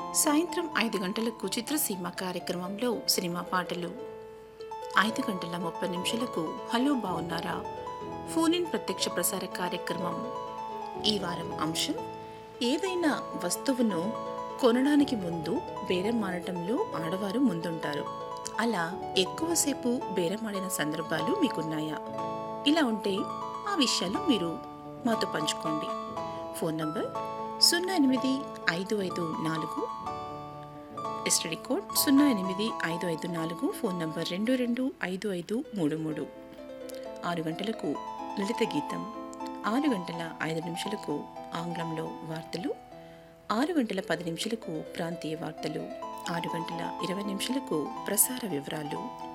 సాయంత్రం ఐదు గంటలకు చిత్రసీమ కార్యక్రమంలో సినిమా పాటలు ఐదు గంటల ముప్పై నిమిషాలకు హలో బాగున్నారా ఫోన్ ఇన్ ప్రత్యక్ష ప్రసార కార్యక్రమం ఈ వారం అంశం ఏదైనా వస్తువును కొనడానికి ముందు బేరం ఆడటంలో ఆడవారు ముందుంటారు అలా ఎక్కువసేపు బేరమాడిన సందర్భాలు మీకున్నాయా ఇలా ఉంటే ఆ విషయాలు మీరు మాతో పంచుకోండి ఫోన్ నంబర్ సున్నా ఎనిమిది ఐదు ఐదు నాలుగు ఎస్టడీ కోడ్ సున్నా ఎనిమిది ఐదు ఐదు నాలుగు ఫోన్ నంబర్ రెండు రెండు ఐదు ఐదు మూడు మూడు ఆరు గంటలకు లలిత గీతం ఆరు గంటల ఐదు నిమిషాలకు ఆంగ్లంలో వార్తలు ఆరు గంటల పది నిమిషాలకు ప్రాంతీయ వార్తలు ఆరు గంటల ఇరవై నిమిషాలకు ప్రసార వివరాలు